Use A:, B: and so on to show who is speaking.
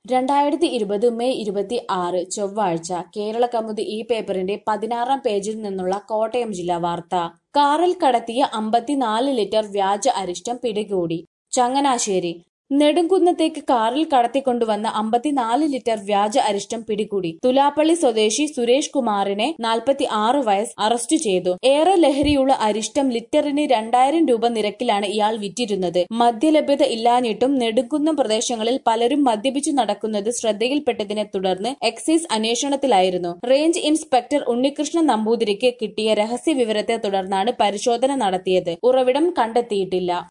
A: രണ്ടായിരത്തി ഇരുപത് മെയ് ഇരുപത്തി ആറ് ചൊവ്വാഴ്ച കേരള കൗമുദി ഈ പേപ്പറിന്റെ പതിനാറാം പേജിൽ നിന്നുള്ള കോട്ടയം ജില്ലാ വാർത്ത കാറിൽ കടത്തിയ അമ്പത്തിനാല് ലിറ്റർ വ്യാജ അരിഷ്ടം പിടികൂടി ചങ്ങനാശ്ശേരി നെടുംകുന്നത്തേക്ക് കാറിൽ കടത്തിക്കൊണ്ടുവന്ന അമ്പത്തിനാല് ലിറ്റർ വ്യാജ അരിഷ്ടം പിടികൂടി തുലാപ്പള്ളി സ്വദേശി സുരേഷ് കുമാറിനെ നാൽപ്പത്തി ആറ് വയസ്സ് അറസ്റ്റ് ചെയ്തു ഏറെ ലഹരിയുള്ള അരിഷ്ടം ലിറ്ററിന് രണ്ടായിരം രൂപ നിരക്കിലാണ് ഇയാൾ വിറ്റിരുന്നത് മദ്യലഭ്യത ഇല്ലാഞ്ഞിട്ടും നെടുംകുന്നം പ്രദേശങ്ങളിൽ പലരും മദ്യപിച്ചു നടക്കുന്നത് ശ്രദ്ധയിൽപ്പെട്ടതിനെ തുടർന്ന് എക്സൈസ് അന്വേഷണത്തിലായിരുന്നു റേഞ്ച് ഇൻസ്പെക്ടർ ഉണ്ണികൃഷ്ണൻ നമ്പൂതിരിക്ക് കിട്ടിയ രഹസ്യ വിവരത്തെ തുടർന്നാണ് പരിശോധന നടത്തിയത് ഉറവിടം കണ്ടെത്തിയിട്ടില്ല